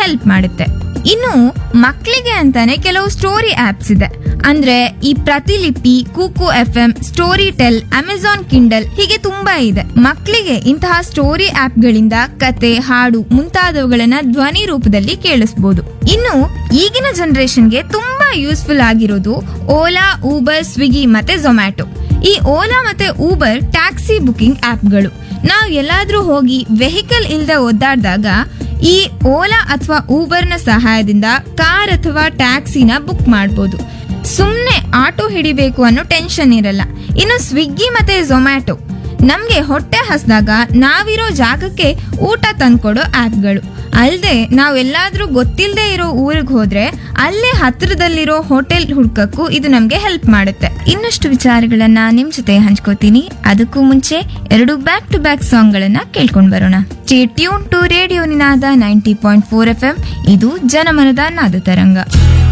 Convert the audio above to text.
help ಮಾಡುತ್ತೆ ಇನ್ನು ಮಕ್ಕಳಿಗೆ ಅಂತಾನೆ ಕೆಲವು ಸ್ಟೋರಿ ಆಪ್ಸ್ ಇದೆ ಅಂದ್ರೆ ಈ Pratilipi Kuku F M Storytel Amazon Kindle ಹೀಗೆ ತುಂಬಾ ಇದೆ ಮಕ್ಕಳಿಗೆ ಇಂತಹ ಸ್ಟೋರಿ ಆಪ್ಗಳಿಂದ ಕತೆ ಹಾಡು ಮುಂತಾದವುಗಳನ್ನ ಧ್ವನಿ ರೂಪದಲ್ಲಿ ಕೇಳಿಸಬಹುದು ಇನ್ನು ಈಗಿನ ಜನರೇಷನ್ಗೆ ತುಂಬಾ ಯೂಸ್ಫುಲ್ ಆಗಿರೋದು ಓಲಾ ಊಬರ್ ಸ್ವಿಗ್ಗಿ ಮತ್ತೆ ಝೊಮ್ಯಾಟೊ ಈ ಓಲಾ ಮತ್ತೆ ಊಬರ್ ಟ್ಯಾಕ್ಸಿ ಬುಕಿಂಗ್ ಆಪ್ಗಳು ನಾವು ಎಲ್ಲಾದ್ರೂ ಹೋಗಿ ವೆಹಿಕಲ್ ಇಲ್ಲದೆ ಒದ್ದಾಡಿದಾಗ ಈ ಓಲಾ ಅಥವಾ ಊಬರ್ನ ಸಹಾಯದಿಂದ ಕಾರ್ ಅಥವಾ ಟ್ಯಾಕ್ಸಿನ ಬುಕ್ ಮಾಡ್ಬೋದು ಸುಮ್ಮನೆ ಆಟೋ ಹಿಡಿಬೇಕು ಅನ್ನೋ ಟೆನ್ಷನ್ ಇರಲ್ಲ ಇನ್ನು ಸ್ವಿಗ್ಗಿ ಮತ್ತೆ ಝೊಮ್ಯಾಟೊ ನಮ್ಗೆ ಹೊಟ್ಟೆ ಹಸ್ದಾಗ ನಾವಿರೋ ಜಾಗಕ್ಕೆ ಊಟ ತಂದ್ಕೊಡೋ ಆಪ್ಗಳು ಅಲ್ಲದೆ ನಾವೆಲ್ಲಾದ್ರೂ ಗೊತ್ತಿಲ್ಲದೆ ಇರೋ ಊರಿಗೆ ಹೋದ್ರೆ ಅಲ್ಲೇ ಹತ್ರದಲ್ಲಿರೋ ಹೋಟೆಲ್ ಹುಡ್ಕಕ್ಕೂ ಇದು ನಮ್ಗೆ ಹೆಲ್ಪ್ ಮಾಡುತ್ತೆ ಇನ್ನಷ್ಟು ವಿಚಾರಗಳನ್ನ ನಿಮ್ ಜೊತೆ ಹಂಚ್ಕೋತೀನಿ ಅದಕ್ಕೂ ಮುಂಚೆ ಎರಡು ಬ್ಯಾಕ್ ಟು ಬ್ಯಾಕ್ ಸಾಂಗ್ ಗಳನ್ನ ಕೇಳ್ಕೊಂಡ್ ಬರೋಣ tune to radio Ninada ninety point four F M ಇದು ಜನಮನದ ನಾದ ತರಂಗ